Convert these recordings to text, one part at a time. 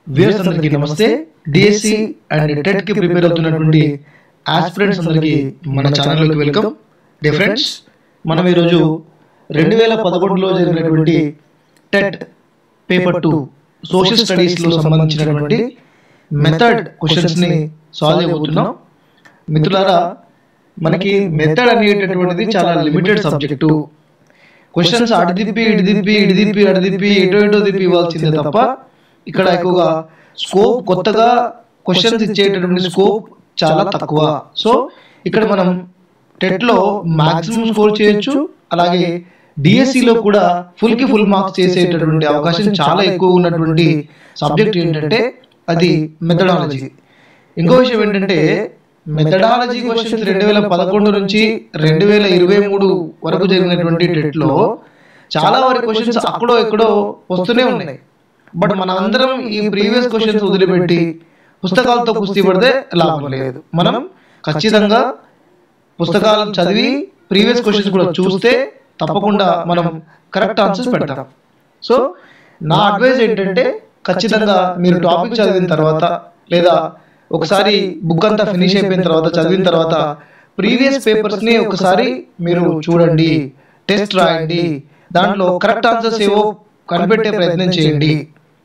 viewers అందరికీ నమస్తే DSC and TET కి ప్రిపేర్ అవుతున్నటువంటి ఆస్పిరెంట్స్ అందరికీ మన ఛానల్లోకి వెల్కమ్ డే ఫ్రెండ్స్ మనం ఈరోజు రెండు వేల పదకొండులో జరిగినటువంటి టెట్ పేపర్ టూ సోషల్ స్టడీస్లో సంబంధించినటువంటి మెథడ్ క్వశ్చన్స్ని సాల్వ్ చేయబోతున్నాం మిత్రులారా మనకి మెథడ్ అనేటటువంటిది చాలా లిమిటెడ్ సబ్జెక్టు క్వశ్చన్స్ అడిదిప్పి ఇడిదిప్పి ఇడిదిప్పి అడిదిప్పి ఎటో ఎటో దిప్పి ఇవ్వాల్సిందే తప్ప ఇక్కడ ఎక్కువగా స్కోప్ కొత్తగా క్వశ్చన్స్ ఇచ్చేటటువంటి స్కోప్ చాలా తక్కువ సో ఇక్కడ మనం టెట్లో మాక్సిమం స్కోర్ చేయొచ్చు అలాగే డిఎస్సిలో కూడా ఫుల్ కి ఫుల్ మార్క్స్ చేసేటటువంటి అవకాశం చాలా ఎక్కువ ఉన్నటువంటి సబ్జెక్ట్ ఏంటంటే అది మెథడాలజీ ఇంకో విషయం ఏంటంటే మెథడాలజీ క్వశ్చన్స్ రెండు వేల పదకొండు నుంచి రెండు వేల ఇరవై మూడు వరకు జరిగినటువంటి టెట్లో చాలా వరకు క్వశ్చన్స్ అక్కడో ఎక్కడో వస్తూనే ఉన్నాయి బట్ మన అందరం ఈ ప్రీవియస్ క్వశ్చన్స్ వదిలిపెట్టి పుస్తకాలతో కుస్తీ పడితే లాభం లేదు మనం ఖచ్చితంగా పుస్తకాలు చదివి ప్రీవియస్ క్వశ్చన్స్ కూడా చూస్తే తప్పకుండా మనం కరెక్ట్ ఆన్సర్స్ పెడతాం సో నా అడ్వైజ్ ఏంటంటే ఖచ్చితంగా మీరు టాపిక్ చదివిన తర్వాత లేదా ఒకసారి బుక్ అంతా ఫినిష్ అయిపోయిన తర్వాత చదివిన తర్వాత ప్రీవియస్ పేపర్స్ని ఒకసారి మీరు చూడండి టెస్ట్ రాయండి దాంట్లో కరెక్ట్ ఆన్సర్స్ ఏవో కనిపెట్టే ప్రయత్నం చేయండి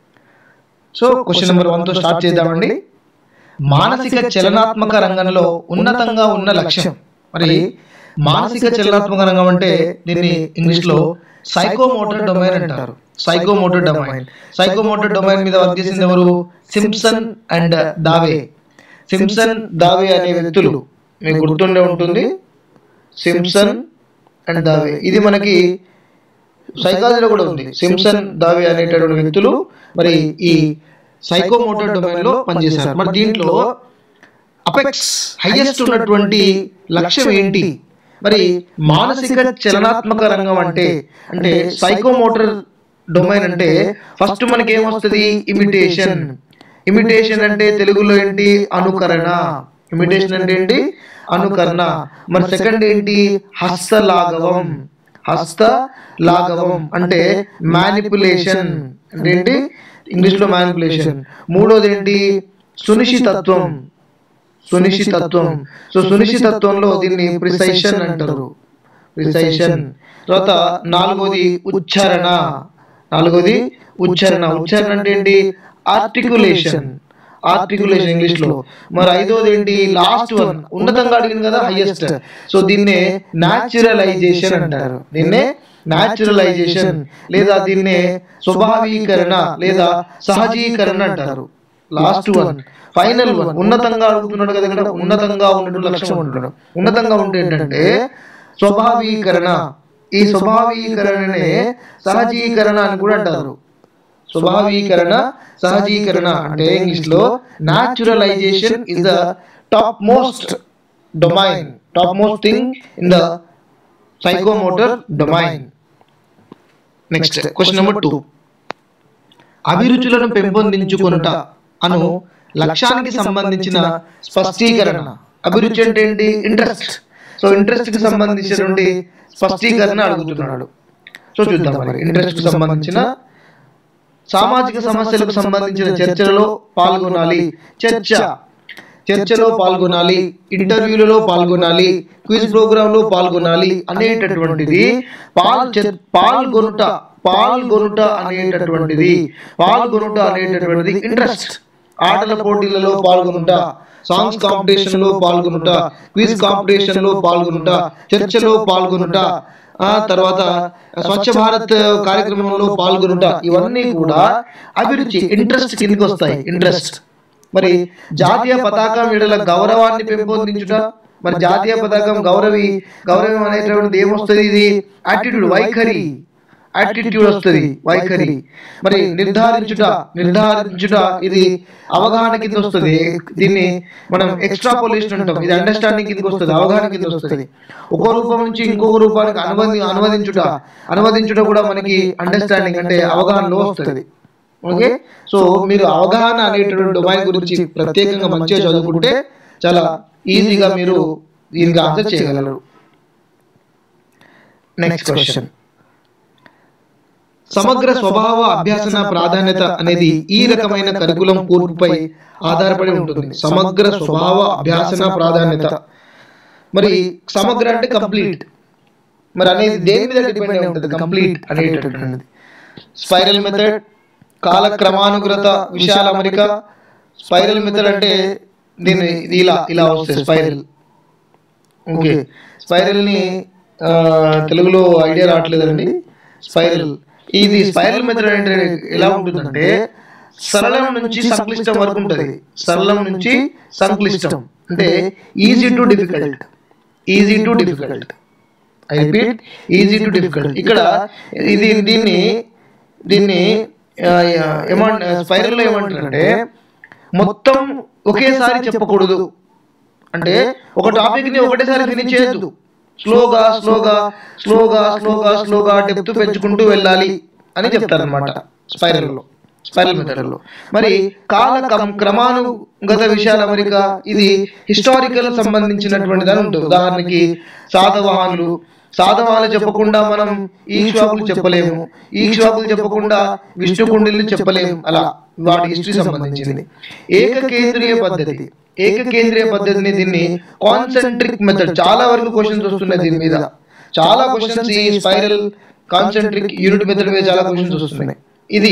సో క్వశ్చన్ నెంబర్ వన్తో స్టార్ట్ చేద్దామండి మానసిక చలనాత్మక రంగంలో ఉన్నతంగా ఉన్న లక్ష్యం మరి మానసిక చలనాత్మక రంగం అంటే దీన్ని ఇంగ్లీష్లో సైకోమోటర్ డొమైన్ అంటారు సైకోమోటర్ డొమైన్ సైకోమోటర్ డొమైన్ మీద వర్క్ చేసింది ఎవరు Simpson and Dave Simpson Dave అనే వ్యక్తులు మీకు గుర్తుండే ఉంటుంది సింప్సన్ అండ్ దావే ఇది మనకి సైకాలజీలో కూడా ఉంది సింప్సన్ దావే అనేటటువంటి వ్యక్తులు మరి ఈ సైకోమోటర్ డొమైన్ లో పనిచేశారు మరి దీంట్లో అపెక్స్ హైయెస్ట్ ఉన్నటువంటి లక్ష్యం ఏంటి మరి మానసిక చలనాత్మక రంగం అంటే అంటే సైకోమోటర్ డొమైన్ అంటే ఫస్ట్ మనకి ఏమొస్తుంది ఇమిటేషన్ ఇమిటేషన్ అంటే తెలుగులో ఏంటి అనుకరణ ఇమిటేషన్ అంటే ఏంటి అనుకరణ మరి సెకండ్ ఏంటి హస్తలాఘవం హస్త లాఘవం అంటే మ్యానిపులేషన్ అంటే ఏంటి ఇంగ్లీష్లో మ్యానిపులేషన్ మూడోది ఏంటి సునిశ్చితత్వం సునిశ్చితత్వం సో సునిశ్చితత్వంలో దీన్ని ప్రిసైషన్ అంటారు ప్రిసైషన్ తర్వాత నాలుగోది ఉచ్చారణ నాలుగోది ఉచ్చారణ ఉచ్చారణ అంటే ఏంటి ఆర్టికులేషన్ ఆర్టికులేషన్ ఇంగ్లీష్ లో మరి ఐదోది ఏంటి లాస్ట్ వన్ ఉన్నతంగా అడిగింది కదా హైయెస్ట్ సో దీన్నే న్యాచురలైజేషన్ అంటారు దీన్నే న్యాచురలైజేషన్ లేదా దీన్నే స్వభావీకరణ లేదా సహజీకరణ అంటారు లాస్ట్ వన్ ఫైనల్ వన్ ఉన్నతంగా అడుగుతున్నాడు కదా ఇక్కడ ఉన్నతంగా ఉన్నట్టు లక్ష్యం ఉంటున్నాడు ఉన్నతంగా ఉంటే ఏంటంటే స్వభావీకరణ ఈ స్వభావీకరణనే సహజీకరణ అని కూడా అంటారు స్వభావీకరణ సహజీకరణ అంటే ఇంగ్లీష్ లో naturalisation is the top most domain top most thing in the psychomotor domain next question number two అభిరుచులను పెంపొందించుకొనుట అను లక్ష్యానికి సంబంధించిన స్పష్టీకరణ అభిరుచి అంటే ఏంటి ఇంట్రెస్ట్ సో ఇంట్రెస్ట్ కి సంబంధించినటువంటి స్పష్టీకరణ అడుగుతున్నాడు సో చూద్దాం మరి ఇంట్రెస్ట్ కి సంబంధించిన సామాజిక సమస్యలకు సంబంధించిన చర్చలలో పాల్గొనాలి చర్చ చర్చలో పాల్గొనాలి ఇంటర్వ్యూలలో పాల్గొనాలి క్విజ్ ప్రోగ్రామ్ లో పాల్గొనాలి అనేటటువంటిది పాల్ చర్- పాల్గొనుట పాల్గొనుట అనేటటువంటిది పాల్గొనుట అనేటటువంటిది ఇంట్రెస్ట్ ఆటల పోటీలలో పాల్గొనుట సాంగ్స్ కాంపిటీషన్ లో పాల్గొనుట క్విజ్ కాంపిటీషన్ లో పాల్గొనుట చర్చలో పాల్గొనుట ఆ తర్వాత స్వచ్ఛ భారత్ కార్యక్రమంలో పాల్గొనుట ఇవన్నీ కూడా అభిరుచి ఇంట్రెస్ట్ కిందకి వస్తాయి ఇంట్రెస్ట్ మరి జాతీయ పతాకం విడల గౌరవాన్ని పెంపొందించుట మరి జాతీయ పతాకం గౌరవి గౌరవం అనేటువంటిది ఏమొస్తుంది ఇది యాటిట్యూడ్ వైఖరి యాటిట్యూడ్ వస్తుంది వైఖరి మరి నిర్ధారించుట నిర్ధారించుట ఇది అవగాహన కింద వస్తుంది దీన్ని మనం ఎక్స్ట్రాపోలేషన్ అంటాం ఇది అండర్స్టాండింగ్ కిందకి వస్తుంది అవగాహన కింద వస్తుంది ఒక రూపం నుంచి ఇంకొక రూపానికి అనువది అనువదించుట అనువదించుట కూడా మనకి అండర్స్టాండింగ్ అంటే అవగాహనలో వస్తుంది ఓకే సో మీరు అవగాహన అనేటువంటి డొమైన్ గురించి ప్రత్యేకంగా మంచిగా చదువుకుంటే చాలా ఈజీగా మీరు దీనికి ఆన్సర్ చేయగలరు నెక్స్ట్ క్వశ్చన్ సమగ్ర స్వభావ అభ్యాసన ప్రాధాన్యత అనేది ఈ రకమైన కరికులం కూర్పుపై ఆధారపడి ఉంటుంది సమగ్ర స్వభావ అభ్యాసన ప్రాధాన్యత మరి సమగ్ర అంటే కంప్లీట్ మరి అనేది దేని మీద డిపెండ్ అయి ఉంటుంది కంప్లీట్ అనేటటువంటిది స్పైరల్ మెథడ్ కాల క్రమానుగత విశాల అమరిక స్పైరల్ మెథడ్ అంటే దీన్ని ఇది ఇలా ఇలా వస్తుంది స్పైరల్ ఓకే స్పైరల్ని ఆ, తెలుగులో ఐడియా రావట్లేదండి స్పైరల్ ఇది స్పైరల్ మెథడ్ అంటే ఎలా ఉంటుందంటే సరళం నుంచి సంక్లిష్టం వరకు ఉంటుంది సరళం నుంచి సంక్లిష్టం అంటే easy to difficult easy to difficult I repeat easy to difficult ఇక్కడ ఇది దీన్ని దీన్ని ఆ, ఏమంట స్పైరల్లో ఏమంటారంటే మొత్తం ఒకేసారి చెప్పకూడదు అంటే ఒక టాపిక్ ని ఒకటేసారి ఫినిష్ చేయొద్దు స్లోగా స్లోగా స్లోగా స్లోగా స్లోగా డెప్త్ పెంచుకుంటూ వెళ్ళాలి అని చెప్తారనమాట స్పైరల్లో స్పైరల్ మెథడ్లో మరి కాల కం- క్రమానుగత విషయాల అమరిక ఇది హిస్టారికల్ సంబంధించినటువంటిది అని ఉంటుంది ఉదాహరణకి సాధవాహనులు సాధవాహనులు చెప్పకుండా మనం ఈక్ష్వాకులు చెప్పలేము ఈక్ష్వాకులు చెప్పకుండా విష్ణుకుండిల్ని చెప్పలేము అలా వాటి హిస్టరీ సంబంధించింది ఏకకేంద్రీయ పద్ధతి ఏకకేంద్రీయ పద్ధతిని దీన్ని కాన్సెంట్రిక్ మెథడ్ చాలా వరకు క్వశ్చన్స్ వస్తున్నాయి దీని మీద చాలా క్వశ్చన్స్ ఈ స్పైరల్ కాన్సెంట్రిక్ యూనిట్ మెథడ్ మీద చాలా క్వశ్చన్స్ వస్తున్నాయి ఇది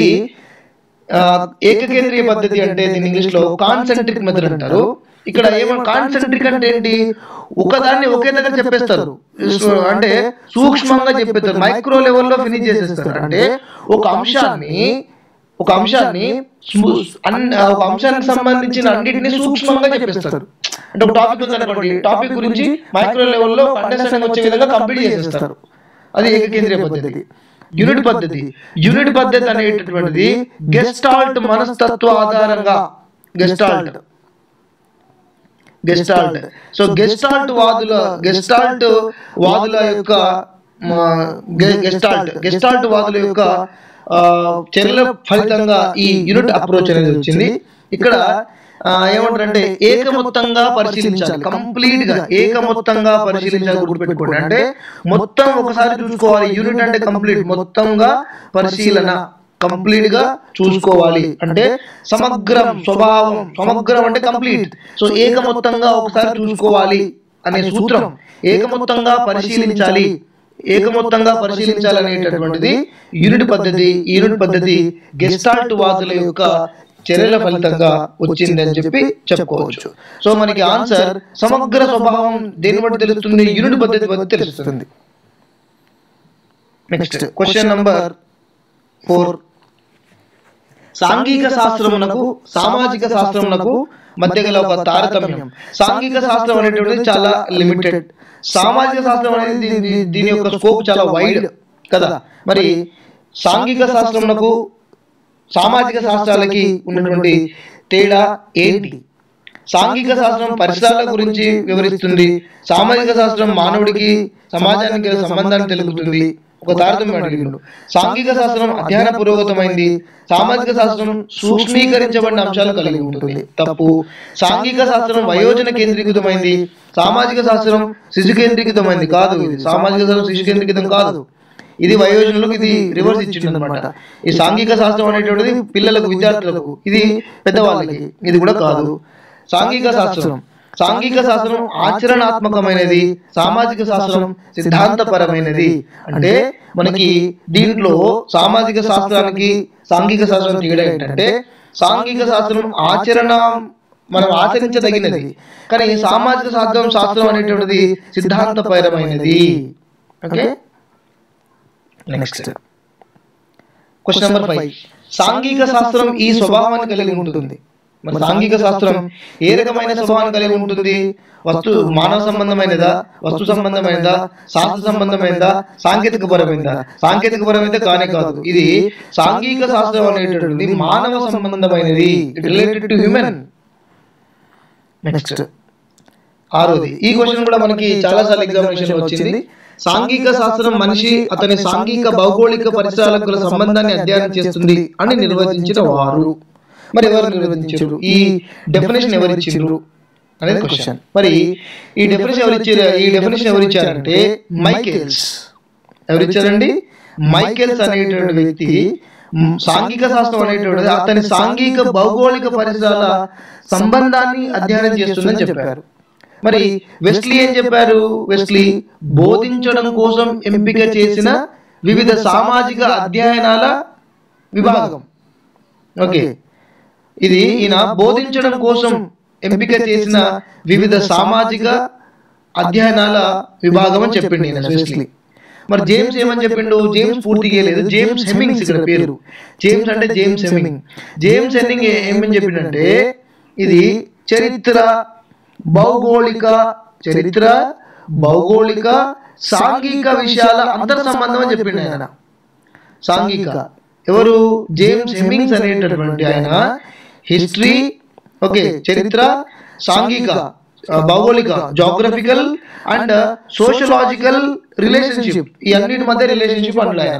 ఆ, ఏకకేంద్రీయ పద్ధతి అంటే దీని ఇంగ్లీష్ లో కాన్సెంట్రిక్ మెథడ్ అంటారు ఇక్కడ ఏమో కాన్సెంట్రిక్ అంటే ఏంటి ఒకదాన్ని ఒకే దగ్గర చెప్పేస్తారు సో అంటే సూక్ష్మంగా చెప్పేస్తారు మైక్రో లెవెల్లో ఫినిష్ చేసేస్తారు అంటే ఒక అంశాన్ని ఒక అంశాన్ని స్ము- అన్- ఒక అంశానికి సంబంధించిన అన్నిటిని సూక్ష్మంగా చెప్పేస్తారు అంటే ఒక టాపిక్ ఉందనుకోండి టాపిక్ గురించి మైక్రో లెవెల్లో అండర్స్టాండింగ్ వచ్చే విధంగా కంప్లీట్ చేసేస్తారు అది ఏకకేంద్రీయ పద్ధతి యూనిట్ పద్ధతి యూనిట్ పద్ధతి అనేటటువంటిది గెస్టాల్ట్ మనస్తత్వ ఆధారంగా గెస్టాల్ట్ గెస్టాల్ట్ సో గెస్టాల్ట్ వాదుల గెస్టాల్ట్ వాదుల యొక్క మా, గె- గెస్టాల్ట్ గెస్టాల్ట్ వాదుల యొక్క ఆ, చర్యల ఫలితంగా ఈ యూనిట్ అప్రోచ్ అనేది వచ్చింది ఇక్కడ ఆ, ఏమంటారంటే ఏకమొత్తంగా పరిశీలించాలి కంప్లీట్ గా ఏకమొత్తంగా పరిశీలించాలి గుర్తుపెట్టుకోండి అంటే మొత్తం ఒకసారి చూసుకోవాలి యూనిట్ అంటే కంప్లీట్ మొత్తంగా పరిశీలన కంప్లీట్ గా చూసుకోవాలి అంటే సమగ్రం స్వభావం సమగ్రం అంటే కంప్లీట్ సో ఏకమొత్తంగా ఒకసారి చూసుకోవాలి అనే సూత్రం ఏకమొత్తంగా పరిశీలించాలి ఏకమొత్తంగా పరిశీలించాలి అనేటటువంటిది యూనిట్ పద్ధతి ఈ యూనిట్ పద్ధతి గెస్టాల్ట్ వాదుల యొక్క చర్యల ఫలితంగా వచ్చింది అని చెప్పి చెప్పుకోవచ్చు సో మనకి ఆన్సర్ సమగ్ర స్వభావం దేని బట్టి తెలుస్తుంది యూనిట్ పద్ధతి బట్టి తెలుస్తుంది నెక్స్ట్ క్వశ్చన్ నంబర్ ఫోర్ సాంఘిక శాస్త్రమునకు సామాజిక శాస్త్రమునకు మధ్య గల ఒక తారతమ్యం సాంఘిక శాస్త్రం అనేటువంటిది చాలా లిమిటెడ్ సామాజిక శాస్త్రం అనేది దీ- దీ- దీని యొక్క స్కోప్ చాలా వైడ్ కదా మరి సాంఘిక శాస్త్రమునకు సామాజిక శాస్త్రాలకి ఉన్నటువంటి తేడా ఏంటి సాంఘిక శాస్త్రం పరిసరాల గురించి వివరిస్తుంది సామాజిక శాస్త్రం మానవుడికి సమాజానికి గల సంబంధాన్ని తెలుపుతుంది ఒక తారతమ్యం అడిగిండు సాంఘిక శాస్త్రం అధ్యయన పురోగతమైంది సామాజిక శాస్త్రం సూక్ష్మీకరించబడిన అంశాలు కలిగి ఉంటుంది తప్పు సాంఘిక శాస్త్రం వయోజన కేంద్రీకృతమైంది సామాజిక శాస్త్రం శిశు కేంద్రీకృతమైంది కాదు ఇది సామాజిక శాస్త్రం శిశు కేంద్రీకృతం కాదు ఇది వయోజనులకు ఇది రివర్స్ ఇచ్చింది అనమాట ఈ సాంఘిక శాస్త్రం అనేటువంటిది పిల్లలకు విద్యార్థులకు ఇది పెద్దవాళ్ళకి ఇది కూడా కాదు సాంఘిక శాస్త్రం సాంఘిక శాస్త్రం ఆచరణాత్మకమైనది సామాజిక శాస్త్రం సిద్ధాంతపరమైనది అంటే మనకి దీంట్లో సామాజిక శాస్త్రానికి సాంఘిక శాస్త్రం తేడా ఏంటంటే సాంఘిక శాస్త్రం ఆచరణ మనం ఆచరించదగినది కానీ సామాజిక శాస్త్రం శాస్త్రం అనేటువంటిది సిద్ధాంతపరమైనది okay next question number five సాంఘిక శాస్త్రం ఈ స్వభావాన్ని కలిగి ఉంటుంది మరి సాంఘిక శాస్త్రం ఏ రకమైన స్వభావాన్ని కలిగి ఉంటుంది వస్తు మానవ సంబంధమైనదా వస్తు సంబంధమైనదా శాస్త్ర సంబంధమైనదా సాంకేతిక పరమైనదా సాంకేతిక పరమైనది కానే కాదు ఇది సాంఘిక శాస్త్రం అనేటటువంటిది మానవ సంబంధమైనది రిలేటెడ్ టు హ్యూమన్ నెక్స్ట్ ఆరోది ఈ క్వశ్చన్ కూడా మనకి చాలా సార్లు ఎగ్జామినేషన్ లో వచ్చింది సాంఘిక శాస్త్రం మనిషి అతని సాంఘిక భౌగోళిక పరిసరాలకు గల సంబంధాన్ని అధ్యయనం చేస్తుంది అని నిర్వచించిన వారు మరి ఎవరు నిర్వచించారు ఈ డెఫినేషన్ ఎవరు ఇచ్చిండ్రు అనేది క్వశ్చన్ మరి ఈ డెఫినేషన్ ఎవరు ఇచ్చారు ఈ డెఫినేషన్ ఎవరు ఇచ్చారంటే మైకేల్స్ ఎవరు ఇచ్చారండి మైకెల్స్ అనేటువంటి వ్యక్తి మ్, సాంఘిక శాస్త్రం అనేటువంటిది అతని సాంఘిక భౌగోళిక పరిసరాల సంబంధాన్ని అధ్యయనం చేస్తుందని చెప్పారు మరి వెస్లీ ఏం చెప్పారు వెస్లీ బోధించడం కోసం ఎంపిక చేసిన వివిధ సామాజిక అధ్యయనాల విభాగం ఓకే ఇది ఈయన బోధించడం కోసం ఎంపిక చేసిన వివిధ సామాజిక అధ్యయనాల విభాగం అని చెప్పిండు ఈయన వెస్లీ మరి జేమ్స్ ఏమని చెప్పిండు జేమ్స్ పూర్తిగా లేదు జేమ్స్ హెమింగ్స్ ఇక్కడ పేరు జేమ్స్ అంటే జేమ్స్ హెమింగ్ జేమ్స్ హెమింగ్ ఏ- ఏమని చెప్పిండంటే ఇది చరిత్ర భౌగోళిక చరిత్ర భౌగోళిక సాంఘిక విషయాల అంతర్ సంబంధం అని చెప్పిండు ఆయన సాంఘిక ఎవరు జేమ్స్ హెమింగ్స్ అనేటటువంటి ఆయన హిస్టరీ ఓకే చరిత్ర సాంఘిక ఆ, భౌగోళిక జాగ్రఫికల్ అండ్ సోషలాజికల్ రిలేషన్షిప్ ఈ అన్నిటి మధ్య రిలేషన్షిప్ అందులో ఆయన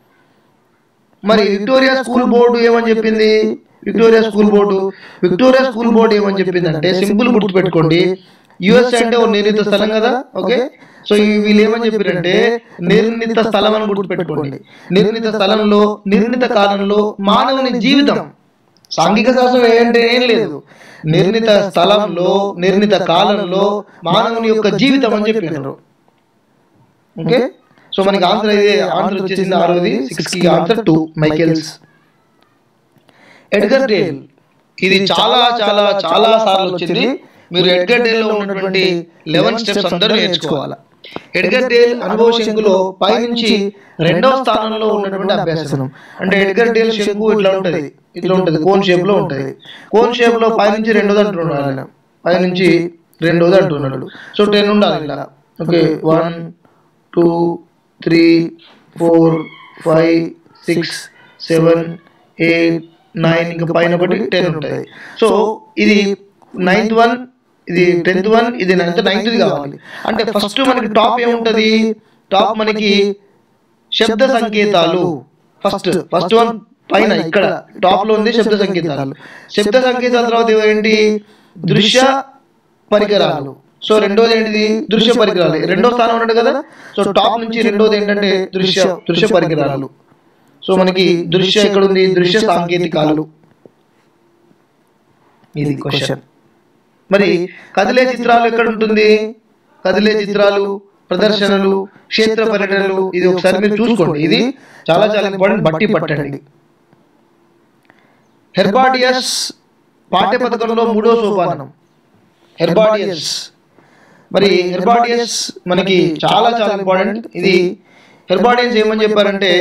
మరి విక్టోరియా స్కూల్ బోర్డు ఏమని చెప్పింది Victoria school board Victoria school board ఏమని చెప్పింది అంటే సింపుల్ గుర్తుపెట్టుకోండి యుఎస్ అంటే ఓ నిర్ణీత స్థలం కదా ఓకే సో ఈ వీళ్ళు ఏమని చెప్పారంటే నిర్ణీత స్థలం అని గుర్తుపెట్టుకోండి నిర్ణీత స్థలంలో నిర్ణీత కాలంలో మానవుని జీవితం సాంఘిక శాస్త్రం ఏంటంటే ఏం లేదు నిర్ణీత స్థలంలో నిర్ణీత కాలంలో మానవుని యొక్క జీవితం అని చెప్పినారు ఓకే సో మనకి ఆన్సర్ అయితే ఆన్సర్ వచ్చేసింది ఆరోది సిక్స్ కి answer two Michaels Edgar Dale ఇది చాలా చాలా చాలా సార్లు వచ్చింది మీరు ఎడ్గర్ డేల్ లో ఉన్నటువంటి లెవెన్ స్టెప్స్ అందరూ నేర్చుకోవాలి ఎడ్గర్ డేల్ అనుభవ శంకులో పైనుంచి రెండవ స్థానంలో ఉన్నటువంటి అభ్యాసనం అంటే ఎడ్గర్ డేల్ శంకు ఇట్లా ఉంటది ఇట్లా ఉంటది కోన్ షేప్ లో ఉంటది కోన్ షేప్ లో పైనుంచి రెండోది అంటున్నాడు ఆయన పైనుంచి రెండోది అంటున్నాడు సో టెన్ ఉండాలి ఇలా okay one two three four five six seven eight nine ఇంకా పైన ఒకటి టెన్ ఉంటుంది సో ఇది నైన్త్ వన్ ఇది టెన్త్ వన్ ఇది నైన్త్ నైన్త్ది కావాలి అంటే ఫస్ట్ మనకి టాప్ ఏముంటది టాప్ మనకి శబ్ద సంకేతాలు ఫస్ట్ ఫస్ట్ వన్ పైన ఇక్కడ టాప్ లో ఉంది శబ్ద సంకేతాలు శబ్ద సంకేతాల తర్వాత ఏంటి దృశ్య పరికరాలు సో రెండోది ఏంటిది దృశ్య పరికరాలు రెండో స్థానం ఉన్నాడు కదా సో టాప్ నుంచి రెండోది ఏంటంటే దృశ్య దృశ్య పరికరాలు సో మనకి దృశ్య ఎక్కడ ఉంది దృశ్య సాంకేతికాలు ఇది క్వశ్చన్ మరి కదిలే చిత్రాలు ఎక్కడ ఉంటుంది కదిలే చిత్రాలు ప్రదర్శనలు క్షేత్ర పర్యటనలు ఇది ఒకసారి మీరు చూసుకోండి ఇది చాలా చాలా ఇంపార్టెంట్ బట్టి పట్టండి హెర్బాడియస్ పాఠ్య పథకంలో మూడో సోపానం హెర్బాడియస్ మరి హెర్బాడియస్ మనకి చాలా చాలా ఇంపార్టెంట్ ఇది హెర్బాడియన్స్ ఏమని చెప్పారంటే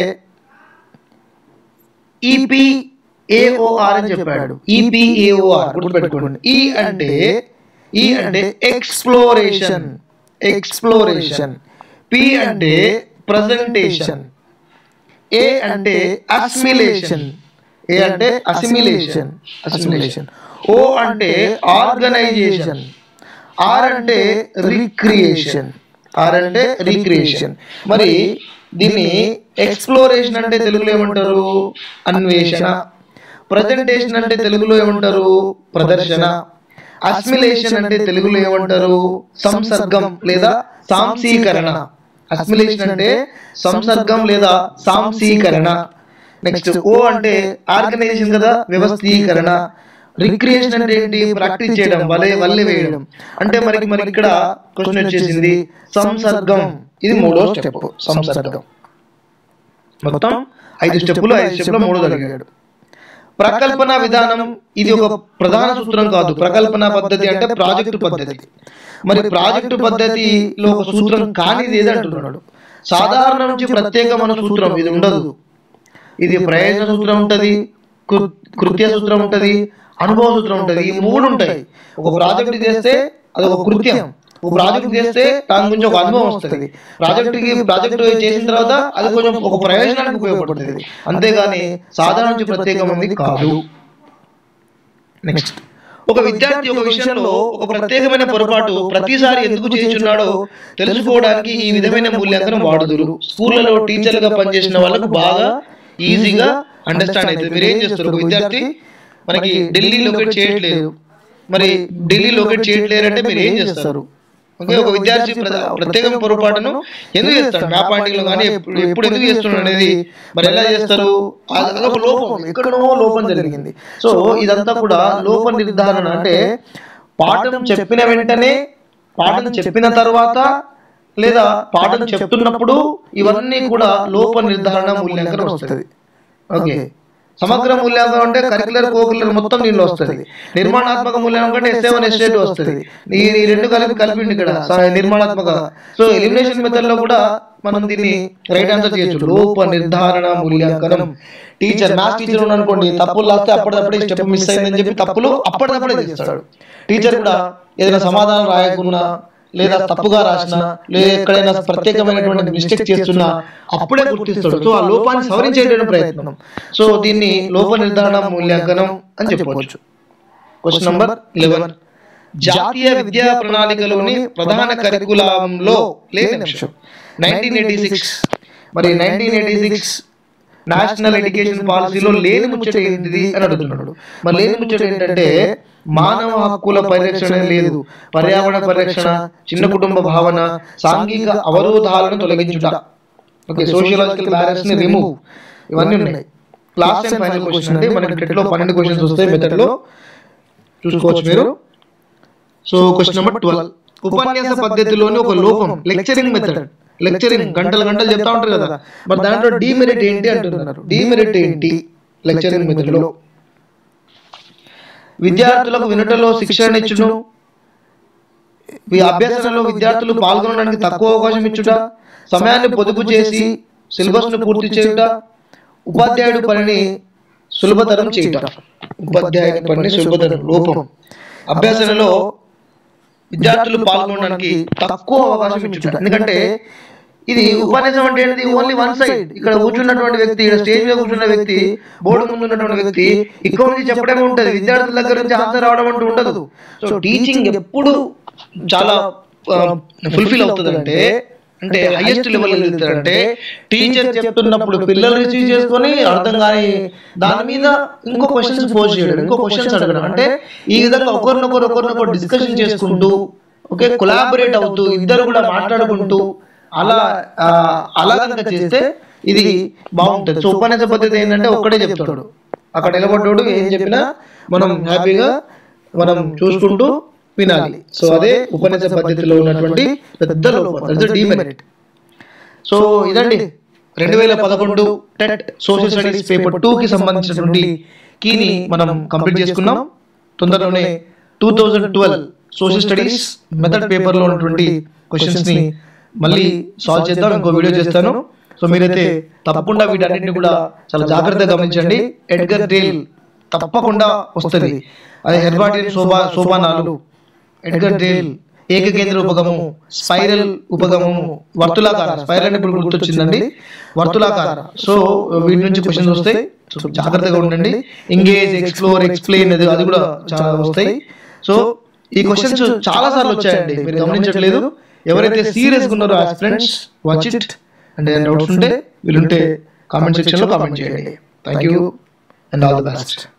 ఈపీఏఓఆర్ అని చెప్పాడు ఈపీఏఓఆర్ గుర్తుపెట్టుకోండి ఈ అంటే ఈ అంటే ఎక్స్ప్లోరేషన్ ఎక్స్ప్లోరేషన్ పి అంటే ప్రజెంటేషన్ ఏ అంటే అసిమిలేషన్ ఏ అంటే అసిమిలేషన్ అసిమిలేషన్ ఓ అంటే ఆర్గనైజేషన్ ఆర్ అంటే రిక్రియేషన్ ఆర్ అంటే రిక్రియేషన్ మరి దీన్ని ఎక్స్ప్లోరేషన్ అంటే తెలుగులో ఏమంటారు అన్వేషణ ప్రజెంటేషన్ అంటే తెలుగులో ఏమంటారు ప్రదర్శన అస్మిలేషన్ అంటే తెలుగులో ఏమంటారు సంసర్గం లేదా సాంసీకరణ అస్మిలేషన్ అంటే సంసర్గం లేదా సాంసీకరణ నెక్స్ట్ ఓ అంటే ఆర్గనైజేషన్ కదా వ్యవస్థీకరణ రిక్రియేషన్ అంటే ఏంటి ప్రాక్టీస్ చేయడం వలే వల్లే వేయడం అంటే మనకి మనకి ఇక్కడ క్వశ్చన్ వచ్చేసింది సంసర్గం ఇది మూడో స్టెప్ సంసర్గం మొత్తం ఐదు స్టెప్పులు ఐదు స్టెప్పులు మూడో అడిగాడు ప్రకల్పన విధానం ఇది ఒక ప్రధాన సూత్రం కాదు ప్రకల్పన పద్ధతి అంటే ప్రాజెక్టు పద్ధతి మరి ప్రాజెక్టు పద్ధతిలో ఒక సూత్రం కానిది ఏది అంటున్నాడు సాధారణ నుంచి ప్రత్యేకమైన సూత్రం ఇది ఉండదు ఇది ప్రయోజన సూత్రం ఉంటది కృ- కృత్య సూత్రం ఉంటది అనుభవ సూత్రం ఉంటది ఈ మూడు ఉంటాయి ఒక ప్రాజెక్ట్ చేస్తే అది ఒక కృత్యం ఒక ప్రాజెక్ట్ చేస్తే దాని గురించి ఒక అనుభవం వస్తుంది ప్రాజెక్టుకి ప్రాజెక్ట్ చేసిన తర్వాత అది కొంచెం ఒక ప్రయోజనానికి ఉపయోగపడుతుంది అంతేగాని సాధారణ నుంచి ప్రత్యేకమైనది కాదు నెక్స్ట్ ఒక విద్యార్థి ఒక విషయంలో ఒక ప్రత్యేకమైన పొరపాటు ప్రతిసారి ఎందుకు చేస్తున్నాడో తెలుసుకోవడానికి ఈ విధమైన మూల్యాంకనం వాడుదురు స్కూళ్ళలో టీచర్లుగా పనిచేసిన వాళ్ళకు బాగా ఈజీగా అండర్స్టాండ్ అవుతుంది మీరు ఏం చేస్తారు ఒక విద్యార్థి మనకి ఢిల్లీ లొకేట్ చేయట్లేదు మరి ఢిల్లీ లొకేట్ చేయట్లేరు అంటే మీరు ఏం చేస్తారు ఓకే ఒక విద్యార్థి ప్ర- ప్రత్యేకం పొరపాటును ఎందుకు చేస్తాడు మ్యాప్ పాయింటింగ్ లో కానీ ఎప్పుడు ఎప్పుడు ఎందుకు చేస్తున్నాడు అనేది మరి ఎలా చేస్తారు అది అదొక లోపం ఎక్కడో లోపం జరిగింది సో ఇదంతా కూడా లోప నిర్ధారణ అంటే పాఠం చెప్పిన వెంటనే పాఠం చెప్పిన తర్వాత లేదా పాఠం చెప్తున్నప్పుడు ఇవన్నీ కూడా లోప నిర్ధారణ మూల్యాంకనం వస్తుంది ఓకే సమగ్ర మూల్యాంకనం అంటే కరికులర్ కోకులర్ మొత్తం దీనిలో వస్తుంది నిర్మాణాత్మక మూల్యాంకనం అంటే ఎస్ఏ వన్ ఎస్ఏ టూ వస్తుంది ఈ ఈ రెండు కలిపి కలిపిండి ఇక్కడ స- నిర్మాణాత్మక సో ఎలిమినేషన్ మెథడ్ లో కూడా మనం దీన్ని రైట్ ఆన్సర్ చేయొచ్చు లోప నిర్ధారణ మూల్యాంకనం టీచర్ మ్యాథ్స్ టీచర్ అనుకోండి తప్పులు రాస్తే అప్పటిదప్పుడే స్టెప్ మిస్ అయిందని చెప్పి తప్పులు అప్పటిదప్పుడే చేస్తాడు టీచర్ కూడా ఏదైనా సమాధానం రాయకున్నా లేదా తప్పుగా రాసినా లేదా ఎక్కడైనా ప్రత్యేకమైనటువంటి మిస్టేక్ చేస్తున్నా అప్పుడే గుర్తిస్తాడు సో ఆ లోపాన్ని సవరించేటువంటి ప్రయత్నం సో దీన్ని లోప నిర్ధారణ మూల్యాంకనం అని చెప్పవచ్చు క్వశ్చన్ నంబర్ లెవెన్ జాతీయ విద్యా ప్రణాళికలోని ప్రధాన కరికులంలో లేని అంశం నైన్టీన్ ఎయిటీ సిక్స్ మరి nineteen eighty six national education పాలసీలో లేని ముచ్చట ఏంటిది అని అడుగుతున్నాడు మరి లేని ముచ్చట ఏంటంటే మానవ హక్కుల పరిరక్షణ లేదు పర్యావరణ పరిరక్షణ చిన్న కుటుంబ భావన సాంఘిక అవరోధాలను తొలగించుట ఓకే సోషియలాజికల్ బ్యారెన్స్ ని రిమూవ్ ఇవన్నీ ఉన్నాయి క్లాస్ టెన్ ఫైనల్ క్వశ్చన్ అంటే మనకి టెట్ లో పన్నెండు క్వశ్చన్స్ వస్తాయి మెథడ్ లో చూసుకోవచ్చు మీరు సో క్వశ్చన్ నెంబర్ ట్వెల్వ్ ఉపన్యాస పద్ధతిలోని ఒక లోపం లెక్చరింగ్ మెథడ్ లెక్చరింగ్ గంటలు గంటలు చెప్తా ఉంటారు కదా మరి దాంట్లో డిమెరిట్ ఏంటి అంటున్నారు డిమెరిట్ ఏంటి లెక్చరింగ్ మెథడ్ లో విద్యార్థులకు వినుటలో శిక్షణ ఇచ్చును ఈ అభ్యసనలో విద్యార్థులు పాల్గొనడానికి తక్కువ అవకాశం ఇచ్చుట సమయాన్ని పొదుపు చేసి సిలబస్ ను పూర్తి చేయుట ఉపాధ్యాయుడు పనిని సులభతరం చేయుట ఉపాధ్యాయుడి పనిని సులభతరం లోపం అభ్యసనలో విద్యార్థులు పాల్గొనడానికి తక్కువ అవకాశం ఇచ్చుట ఎందుకంటే ఇది ఉపన్యాసం అంటే ఏంటిది ఓన్లీ వన్ సైడ్ ఇక్కడ కూర్చున్నటువంటి వ్యక్తి ఇక్కడ స్టేజ్ మీద కూర్చున్న వ్యక్తి బోర్డు ముందు ఉన్నటువంటి వ్యక్తి ఇక్కడ నుంచి చెప్పడమే ఉంటది విద్యార్థుల దగ్గర నుంచి ఆన్సర్ రావడం అంటూ ఉండదు సో టీచింగ్ ఎప్పుడు చాలా ఫుల్ఫిల్ అవుతుందంటే అంటే హైయెస్ట్ లెవెల్ వెళ్తారంటే టీచర్ చెప్తున్నప్పుడు పిల్లలు రిసీవ్ చేసుకొని అర్థం కాని దాని మీద ఇంకో క్వశ్చన్స్ పోస్ట్ చేయడం ఇంకో క్వశ్చన్స్ అడగడం అంటే ఈ విధంగా ఒకరినొకరు ఒకరినొకరు డిస్కషన్ చేసుకుంటూ ఓకే కొలాబరేట్ అవుతూ ఇద్దరు కూడా మాట్లాడుకుంటూ అలా ఆ, అలా కనుక చేస్తే ఇది బాగుంటుంది సో ఉపన్యాస పద్ధతి ఏంటంటే ఒక్కడే చెప్తాడు అక్కడ నిలబడ్డోడు ఏం చెప్పినా మనం హ్యాపీగా మనం చూసుకుంటూ వినాలి సో అదే ఉపన్యాస పద్ధతిలో ఉన్నటువంటి పెద్ద లోపం డిమెరిట్ సో ఇదండి రెండు వేల పదకొండు TET social studies paper two కి సంబంధించినటువంటి కీని మనం కంప్లీట్ చేసుకున్నాం తొందరలోనే two thousand twelve social studies method పేపర్లో ఉన్నటువంటి క్వశ్చన్స్ ని మళ్ళీ సాల్వ్ చేద్దాం ఇంకో వీడియో చేస్తాను సో మీరైతే తప్పకుండా వీటన్నిటిని కూడా చాలా జాగ్రత్తగా గమనించండి ఎడ్గర్ డేల్ తప్పకుండా వస్తుంది అదే హెర్బాటియన్ శోభా శోభానాలు ఎడ్గర్ డేల్ ఏకకేంద్ర ఉపగమము స్పైరల్ ఉపగమము వర్తులాకార స్పైరల్ అంటే ఇప్పుడు గుర్తొచ్చిందండి వర్తులాకార సో వీటి నుంచి క్వశ్చన్స్ వస్తాయి సో జాగ్రత్తగా ఉండండి ఎంగేజ్ ఎక్స్ప్లోర్ ఎక్స్ప్లెయిన్ అది అది కూడా చాలా వస్తాయి సో ఈ క్వశ్చన్స్ చాలా సార్లు వచ్చాయండి మీరు గమనించట్లేదు ఎవరైతే సీరియస్గా ఉన్నారో as friends watch it and doubts ఉంటే వీళ్ళుంటే కామెంట్ సెక్షన్లో కామెంట్ చేయండి thank you and all the best